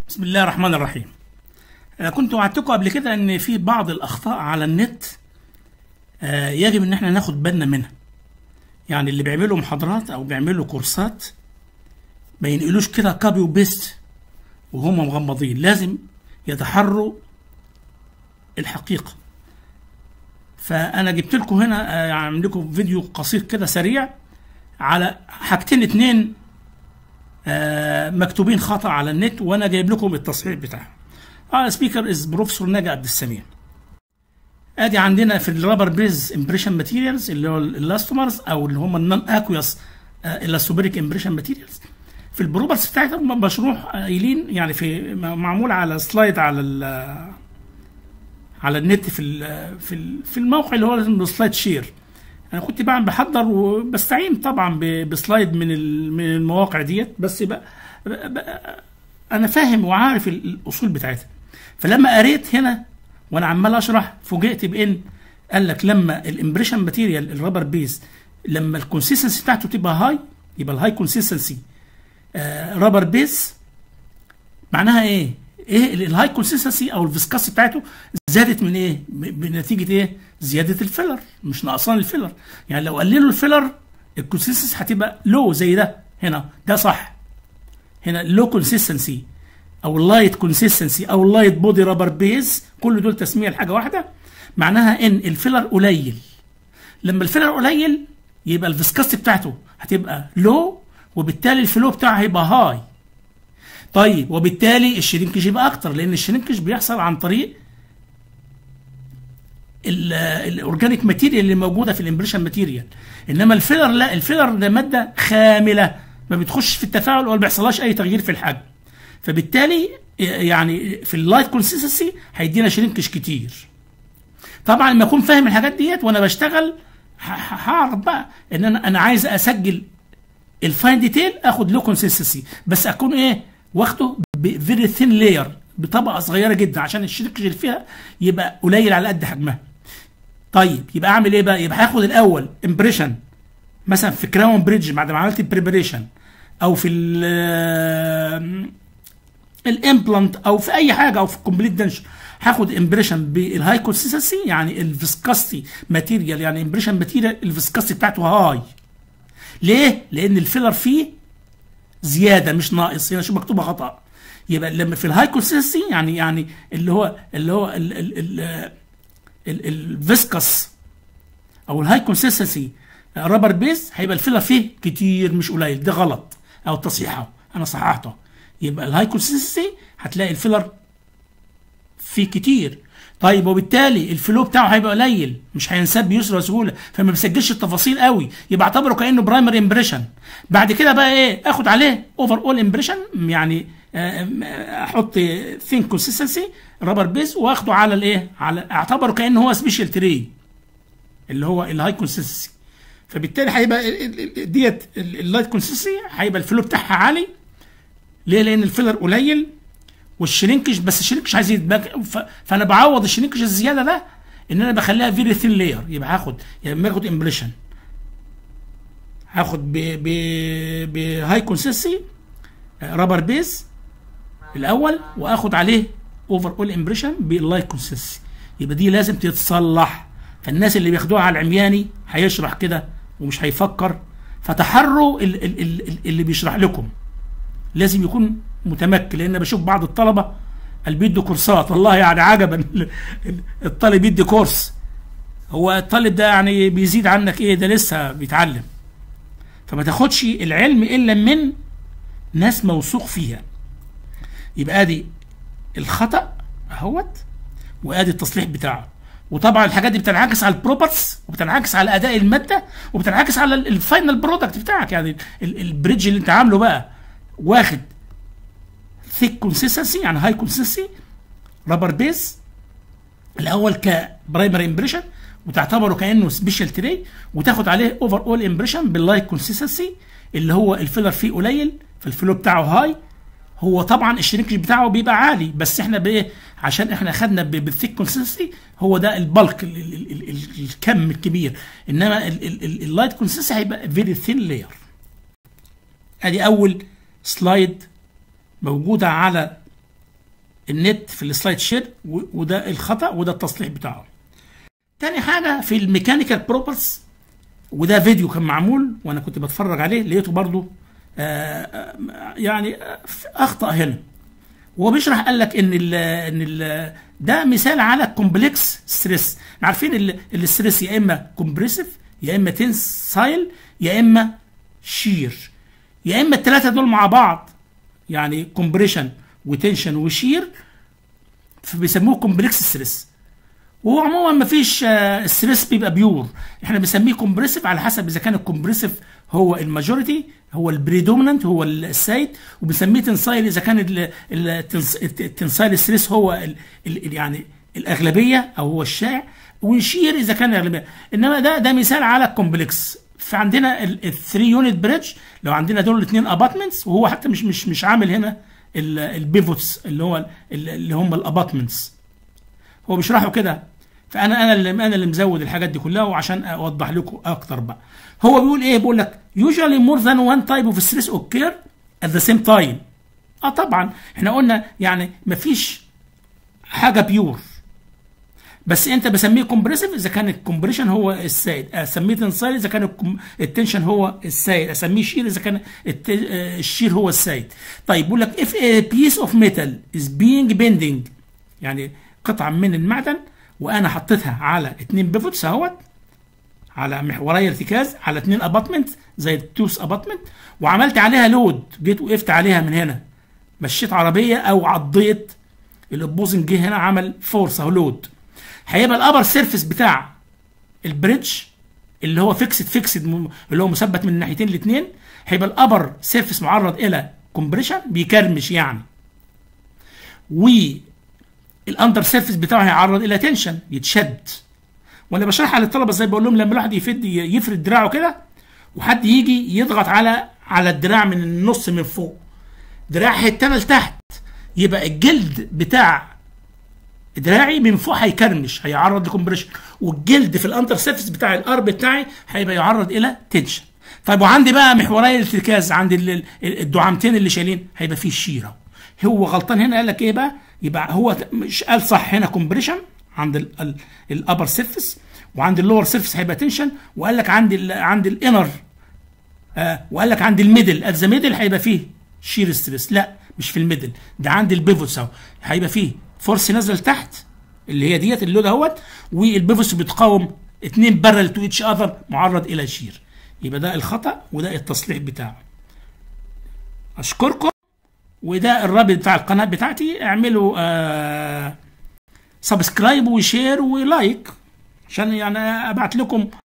بسم الله الرحمن الرحيم أنا كنت وعدتكم قبل كده ان في بعض الاخطاء على النت آه، يجب ان احنا ناخد بالنا منها يعني اللي بيعملوا محاضرات او بيعملوا كورسات ما ينقلوش كده كوبي وبيست وهم مغمضين لازم يتحروا الحقيقة فأنا جبت لكم هنا آه، أعمل لكم فيديو قصير كده سريع على حاجتين اتنين آه، مكتوبين خطأ على النت وأنا جايب لكم التصحيح بتاعهم. اه سبيكر از بروفيسور ناجي عبد السميع. ادي عندنا في الرابر بيز امبريشن ماتيريالز اللي هو الالاستومرز او اللي هم النون اكويوس الاستوبريك امبريشن ماتيريالز في البروبرز بتاعتهم مشروح قايلين يعني في معمول على سلايد على ال على النت في ال في ال في الموقع اللي هو اسمه سلايد شير انا كنت بعمل بحضر وبستعين طبعا ب- بسلايد من ال- من المواقع ديت بس بقى بقى انا فاهم وعارف ال- الاصول بتاعتها فلما قريت هنا وانا عمال اشرح فوجئت بان قال لك لما الامبريشن ماتيريال الرابر بيز لما الكونسيستنسي بتاعته تبقى هاي يبقى الهاي كونسيستنسي رابر بيز معناها ايه؟ ايه الهاي كونسيستنسي او الفيسكاس بتاعته زادت من ايه؟ ب- بنتيجه ايه؟ زياده الفيلر مش نقصان الفيلر يعني لو قللوا الفيلر الكونسيستنسي هتبقى لو زي ده هنا ده صح هنا لو كونسيستنسي او اللايت كونسيستنسي او اللايت بودي رابر بيز كل دول تسميه لحاجه واحده معناها ان الفيلر قليل لما الفيلر قليل يبقى الفيسكاستي بتاعته هتبقى لو وبالتالي الفلو بتاعه هيبقى هاي طيب وبالتالي الشرينكج يبقى اكتر لان الشرينكج بيحصل عن طريق ال- الاورجانيك ماتيريال اللي موجوده في الامبريشن ماتيريال انما الفيلر لا الفيلر ده ماده خامله ما بتخش في التفاعل وما بيحصلهاش اي تغيير في الحجم فبالتالي يعني في اللايت كونسيستنسي هيدينا شرينكج كتير طبعا لما اكون فاهم الحاجات ديت وانا بشتغل ه- ه- هعرف بقى ان انا انا عايز اسجل الفاين ديتيل اخد له كونسيستنسي بس اكون ايه واخده بفيري ثين لاير بطبقه صغيره جدا عشان الشرينكج اللي فيها يبقى قليل على قد حجمها طيب يبقى اعمل ايه بقى يبقى هاخد الاول امبريشن مثلا في كراون بريدج بعد ما عملت البريبريشن او في ال الامبلانت او في اي حاجه او في الكومبليت دنشن هاخد امبريشن بالهاي كونسيستنسي يعني الفيسكاستي ماتيريال يعني امبريشن ماتيريال الفيسكاستي بتاعته هاي ليه؟ لان الفيلر فيه زياده مش ناقص هنا شو مكتوبه خطا يبقى لما في الهاي كونسيستنسي يعني يعني اللي هو اللي هو ال ال ال ال الفيسكس او الهاي كونسيستنسي رابر بيز هيبقى الفيلر فيه كتير مش قليل ده غلط او تصحيحه انا صححته يبقى الهاي كونسيستنسي هتلاقي الفيلر فيه كتير طيب وبالتالي الفلو بتاعه هيبقى قليل مش هينساب بيسر وسهوله فما بيسجلش التفاصيل قوي يبقى اعتبره كانه برايمري امبريشن بعد كده بقى ايه اخد عليه اوفر اول امبريشن يعني آه، آه، احط ثين كونسيستنسي رابر بيز واخده على الايه على اعتبره كانه هو سبيشال تري اللي هو الهاي كونسيستنسي فبالتالي هيبقى ال- ال- ال- ديت اللايت كونسيستنسي هيبقى الفلو بتاعها عالي ليه لان الفيلر قليل والشرينكج بس الشرينكج عايز يتبقى ف- فانا بعوض الشرينكج الزياده ده ان انا بخليها فيري ثين لاير يبقى هاخد يعني باخد امبريشن هاخد ب ب بهاي كونسيستنسي رابر بيز الاول واخد عليه اوفر اول امبريشن باللايت كونسيستنسي يبقى دي لازم تتصلح فالناس اللي بياخدوها على العمياني هيشرح كده ومش هيفكر فتحروا ال- ال- ال- اللي بيشرح لكم لازم يكون متمكن لان بشوف بعض الطلبه اللي بيدوا كورسات والله يعني عجبا الطالب يدي كورس هو الطالب ده يعني بيزيد عنك ايه ده لسه بيتعلم فما تاخدش العلم الا من ناس موثوق فيها يبقى ادي الخطا اهوت وادي التصليح بتاعه وطبعا الحاجات دي بتنعكس على البروبرتس وبتنعكس على اداء الماده وبتنعكس على ال- الفاينل برودكت بتاعك يعني ال- البريدج اللي انت عامله بقى واخد ثيك كونسيستنسي يعني هاي كونسيستنسي رابر بيز الاول كبرايمري امبريشن وتعتبره كانه سبيشال تري وتاخد عليه اوفر اول امبريشن باللايت كونسيستنسي اللي هو الفيلر فيه قليل فالفلو بتاعه هاي هو طبعا الشرينكج بتاعه بيبقى عالي بس احنا بايه عشان احنا خدنا ب- بالثيك كونسيستنسي هو ده البلك ال- ال- ال- ال- الكم الكبير انما اللايت كونسيستنسي هيبقى فيري ثين لاير ادي اول سلايد موجوده على النت في السلايد شير و- وده الخطا وده التصليح بتاعه تاني حاجه في الميكانيكال بروبرز وده فيديو كان معمول وانا كنت بتفرج عليه لقيته برضو آه، آه، يعني آه، اخطا هنا وهو بيشرح قال لك ان ال ان ال ده مثال على كومبلكس ستريس احنا عارفين ال- الستريس يا اما كومبريسيف يا اما تنسايل يا اما شير يا اما الثلاثه دول مع بعض يعني كومبريشن وتنشن وشير فبيسموه كومبلكس ستريس وهو عموما ما فيش ستريس بيبقى بيور احنا بنسميه كومبريسيف على حسب اذا كان الكومبريسيف هو الماجوريتي هو البريدومينانت هو السيد وبنسميه تنسايل اذا كان ال- ال- التنس- التنسايل ستريس هو ال ال يعني الاغلبيه او هو الشائع ونشير اذا كان الاغلبيه انما ده ده مثال على الكومبلكس فعندنا الثري يونت بريدج لو عندنا دول الاثنين اباتمنتس وهو حتى مش مش مش عامل هنا البيفوتس اللي هو ال- اللي هم الاباتمنتس هو بيشرحوا كده فانا انا اللي انا اللي مزود الحاجات دي كلها وعشان اوضح لكم اكتر بقى هو بيقول ايه بيقول لك usually more than one type of stress occur at the same time اه طبعا احنا قلنا يعني مفيش حاجه بيور بس انت بسميه كومبريسيف اذا كان الكومبريشن هو السائد اسميه تنسايل اذا كان الكم- التنشن هو السائد اسميه شير اذا كان الت- آه، الشير هو السائد طيب بيقول لك if a piece of metal is being bending يعني قطعه من المعدن وانا حطيتها على اتنين بيفوتس اهوت على محوري ارتكاز على اتنين اباتمنت زي التوس اباتمنت وعملت عليها لود جيت وقفت عليها من هنا مشيت عربيه او عضيت الاوبوزنج جه هنا عمل فورس او لود هيبقى الابر سيرفيس بتاع البريدج اللي هو فيكسد فيكسد اللي هو مثبت من الناحيتين الاثنين هيبقى الابر سيرفيس معرض الى كومبريشن بيكرمش يعني والاندر سيرفيس بتاعه هيعرض الى تنشن يتشد وانا بشرحها للطلبه ازاي بقول لهم لما الواحد يفد يفرد دراعه كده وحد يجي يضغط على على الدراع من النص من فوق دراع هيتنى لتحت يبقى الجلد بتاع دراعي من فوق هيكرمش هيعرض لكمبريشن والجلد في الاندر سيرفيس بتاع الارب بتاعي هيبقى يعرض الى تنشن طيب وعندي بقى محوري الارتكاز عند ال- ال- الدعامتين اللي شايلين هيبقى فيه شيره هو غلطان هنا قال لك ايه بقى يبقى هو ت- مش قال صح هنا كومبريشن عند الابر سيرفيس وعند اللور سيرفيس هيبقى تنشن وقال لك عند ال عند الانر آه وقال لك عند الميدل ات ذا ميدل هيبقى فيه شير ستريس لا مش في الميدل ده عند البيفوتس اهو هيبقى فيه فورس نازله لتحت اللي هي ديت اللود اهوت والبيفوتس بتقاوم اتنين بارل تو اتش اذر معرض الى شير يبقى ده الخطا وده التصليح بتاعه اشكركم وده الرابط بتاع القناه بتاعتي اعملوا آه سبسكرايب وشير ولايك عشان يعني ابعت لكم